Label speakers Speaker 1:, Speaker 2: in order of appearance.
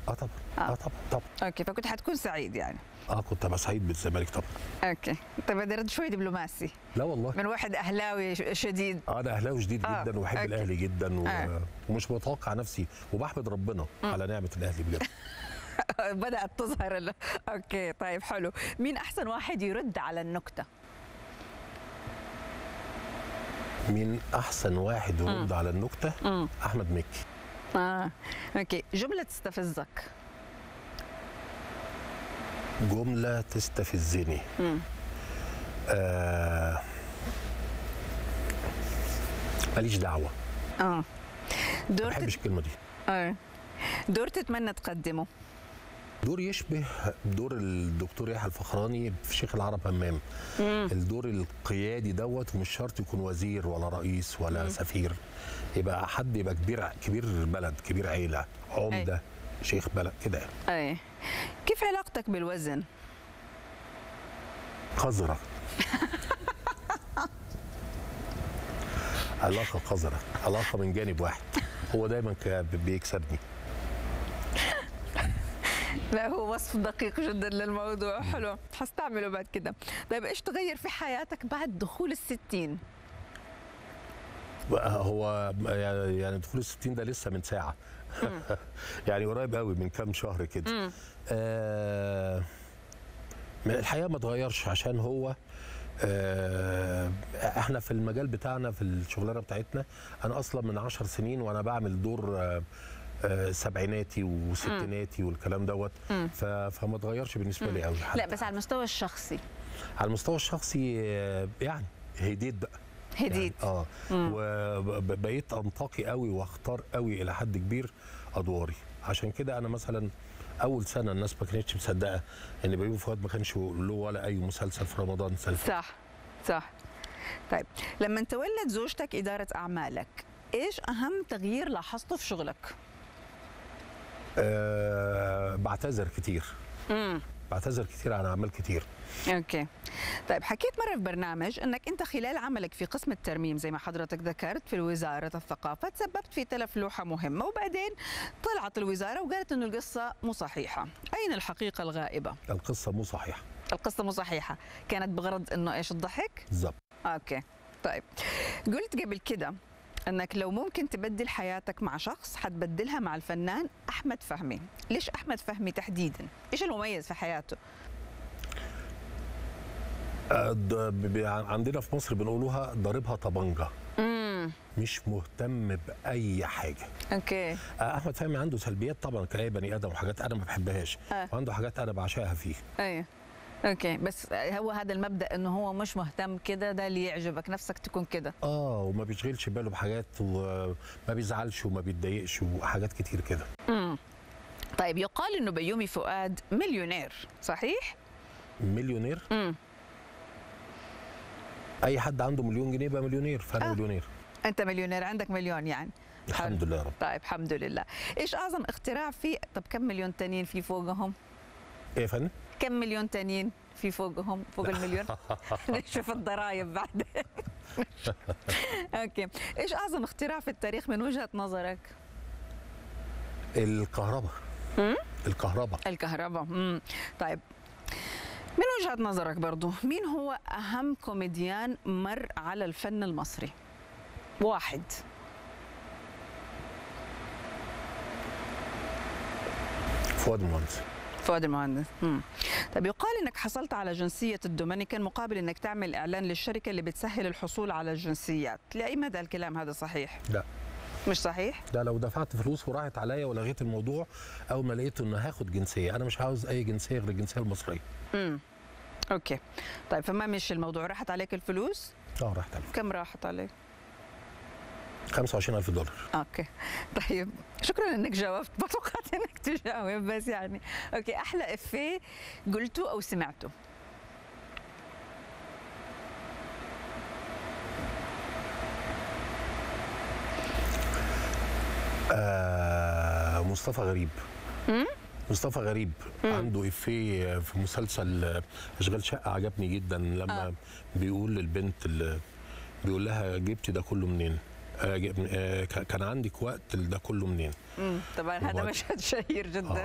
Speaker 1: اه طبعا
Speaker 2: آه.
Speaker 1: اه طبعا طبعا
Speaker 2: اوكي فكنت حتكون سعيد يعني
Speaker 1: اه كنت ابقى سعيد بالزمالك طبعا
Speaker 2: اوكي طيب بدي رد شوي دبلوماسي
Speaker 1: لا والله
Speaker 2: من واحد اهلاوي ش- شديد
Speaker 1: انا اهلاوي شديد
Speaker 2: آه،
Speaker 1: جدا وبحب
Speaker 2: أوكي.
Speaker 1: الاهلي جدا و...
Speaker 2: آه.
Speaker 1: ومش متوقع نفسي وبحمد ربنا على نعمه الاهلي بجد
Speaker 2: بدات تظهر ال... اوكي طيب حلو مين احسن واحد يرد على النكته
Speaker 1: مين احسن واحد يرد على النكته
Speaker 2: امم
Speaker 1: احمد مكي
Speaker 2: اه اوكي جمله تستفزك
Speaker 1: جمله تستفزني
Speaker 2: امم
Speaker 1: آه... ماليش دعوه
Speaker 2: اه
Speaker 1: ما
Speaker 2: دور
Speaker 1: بحبش
Speaker 2: تت...
Speaker 1: الكلمه دي
Speaker 2: آه. دور تتمنى تقدمه
Speaker 1: دور يشبه دور الدكتور يحيى الفخراني في شيخ العرب همام
Speaker 2: امم
Speaker 1: الدور القيادي دوت ومش شرط يكون وزير ولا رئيس ولا سفير يبقى حد يبقى كبير كبير بلد كبير عيله عمده شيخ بلد كده يعني.
Speaker 2: اي كيف علاقتك بالوزن
Speaker 1: قذره علاقه قذره علاقه من جانب واحد هو دايما ك- بيكسبني
Speaker 2: لا هو وصف دقيق جدا للموضوع حلو حستعمله بعد كده طيب ايش تغير في حياتك بعد دخول الستين
Speaker 1: بقى هو يعني يعني دخول الستين ده لسه من ساعة يعني قريب قوي من كام شهر كده آه الحقيقة ما اتغيرش عشان هو آه احنا في المجال بتاعنا في الشغلانة بتاعتنا انا اصلا من عشر سنين وانا بعمل دور آه آه، سبعيناتي وستيناتي والكلام دوت ف- فما اتغيرش بالنسبه لي قوي
Speaker 2: لا بس على المستوى الشخصي
Speaker 1: على المستوى الشخصي آه، يعني هديت بقى
Speaker 2: هديت
Speaker 1: يعني اه وبقيت انتقي قوي واختار قوي الى حد كبير ادواري عشان كده انا مثلا اول سنه الناس ما كانتش مصدقه ان بيومي فؤاد ما كانش له ولا اي مسلسل في رمضان السنه اللي فاتت.
Speaker 2: صح صح طيب لما تولد زوجتك إدارة أعمالك إيش أهم تغيير لاحظته في شغلك؟
Speaker 1: آه بعتذر كتير
Speaker 2: امم
Speaker 1: بعتذر كتير عن اعمال كتير
Speaker 2: اوكي طيب حكيت مره في برنامج انك انت خلال عملك في قسم الترميم زي ما حضرتك ذكرت في وزاره الثقافه تسببت في تلف لوحه مهمه وبعدين طلعت الوزاره وقالت انه القصه مو صحيحه اين الحقيقه الغائبه
Speaker 1: القصه مو صحيحه
Speaker 2: القصه مو صحيحه كانت بغرض انه ايش الضحك
Speaker 1: بالظبط
Speaker 2: اوكي طيب قلت قبل كده انك لو ممكن تبدل حياتك مع شخص حتبدلها مع الفنان احمد فهمي ليش احمد فهمي تحديدا ايش المميز في حياته
Speaker 1: آه، د- ب- ب- عندنا في مصر بنقولوها ضاربها طبنجه
Speaker 2: امم
Speaker 1: مش مهتم باي حاجه
Speaker 2: اوكي
Speaker 1: آه، احمد فهمي عنده سلبيات طبعا كاي بني ادم وحاجات انا ما بحبهاش
Speaker 2: آه.
Speaker 1: وعنده حاجات انا بعشقها فيه
Speaker 2: ايوه اوكي بس هو هذا المبدا انه هو مش مهتم كده ده اللي يعجبك نفسك تكون كده
Speaker 1: اه وما بيشغلش باله بحاجات وما بيزعلش وما بيتضايقش وحاجات كتير كده
Speaker 2: امم طيب يقال انه بيومي فؤاد مليونير صحيح
Speaker 1: مليونير
Speaker 2: امم
Speaker 1: اي حد عنده مليون جنيه يبقى مليونير فانا
Speaker 2: آه.
Speaker 1: مليونير
Speaker 2: انت مليونير عندك مليون يعني
Speaker 1: الحمد لله يا رب
Speaker 2: طيب الحمد لله ايش اعظم اختراع في طب كم مليون تانيين في فوقهم
Speaker 1: ايه يا فندم
Speaker 2: كم مليون تانيين في فوقهم فوق المليون نشوف الضرائب بعدين اوكي ايش اعظم اختراع في التاريخ من وجهه نظرك
Speaker 1: الكهرباء
Speaker 2: مم؟
Speaker 1: الكهرباء
Speaker 2: الكهرباء امم طيب من وجهة نظرك برضو مين هو أهم كوميديان مر على الفن المصري واحد
Speaker 1: فؤاد المهندس
Speaker 2: فؤاد المهندس مم. طيب يقال انك حصلت على جنسية الدومينيكان مقابل انك تعمل اعلان للشركة اللي بتسهل الحصول على الجنسيات لأي مدى الكلام هذا صحيح
Speaker 1: لا
Speaker 2: مش صحيح
Speaker 1: ده لو دفعت فلوس وراحت عليا ولغيت الموضوع اول ما لقيت انه هاخد جنسيه انا مش عاوز اي جنسيه غير الجنسيه المصريه
Speaker 2: امم اوكي طيب فما مشي الموضوع راحت عليك الفلوس
Speaker 1: اه راحت عليا
Speaker 2: كم راحت عليك
Speaker 1: 25000 دولار
Speaker 2: اوكي طيب شكرا انك جاوبت ما توقعت انك تجاوب بس يعني اوكي احلى افيه قلته او سمعته
Speaker 1: آه مصطفى غريب
Speaker 2: مم؟
Speaker 1: مصطفى غريب عنده افيه في مسلسل اشغال شقه عجبني جدا لما
Speaker 2: آه.
Speaker 1: آه. بيقول للبنت اللي بيقول لها جبتي ده كله منين آه جب- آه، ك- كان عندك وقت ده كله منين
Speaker 2: مم. طبعا هذا
Speaker 1: وبعد-
Speaker 2: مشهد شهير جدا